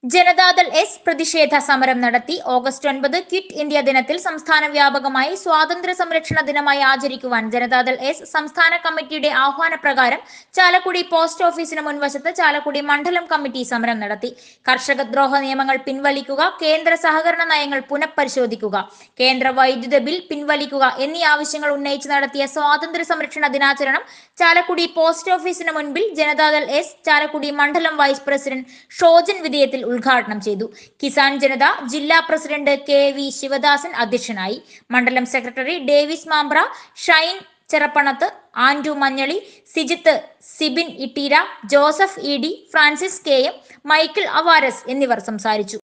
Janata Dal S പ്രതിഷേധ സമരം നടത്തി ഓഗസ്റ്റ് ഒൻപത് ക്വിറ്റ് ഇന്ത്യ ദിനത്തിൽ സംസ്ഥാന വ്യാപകമായി സ്വാതന്ത്ര്യ സംരക്ഷണ ദിനമായി ആചരിക്കുവാൻ ജനതാദൾ എസ് സംസ്ഥാന കമ്മിറ്റിയുടെ ആഹ്വാനപ്രകാരം ചാലക്കുടി പോസ്റ്റ് ഓഫീസിന് മുൻവശത്ത് ചാലക്കുടി മണ്ഡലം കമ്മിറ്റി സമരം നടത്തി കർഷക ദ്രോഹ നിയമങ്ങൾ പിൻവലിക്കുക കേന്ദ്ര സഹകരണ നയങ്ങൾ പുനഃപരിശോധിക്കുക കേന്ദ്ര വൈദ്യുത ബിൽ പിൻവലിക്കുക എന്നീ ആവശ്യങ്ങൾ ഉന്നയിച്ച് നടത്തിയ സ്വാതന്ത്ര്യ സംരക്ഷണ ദിനാചരണം ചാലക്കുടി പോസ്റ്റ് ഓഫീസിന് മുൻപിൽ ജനതാദൾ എസ് ചാലക്കുടി മണ്ഡലം വൈസ് പ്രസിഡന്റ് ഷോജൻ വിധേയത്തിൽ ഉദ്ഘാടനം ചെയ്തു കിസാൻ ജനത ജില്ലാ പ്രസിഡന്റ് കെ വി ശിവദാസൻ അധ്യക്ഷനായി മണ്ഡലം secretary Davis Mambra Shine Cherappanath Andu Manjali Sijith Sibin Itteera Joseph E D Francis K M Michael Avaras എന്നിവർ സംസാരിച്ചു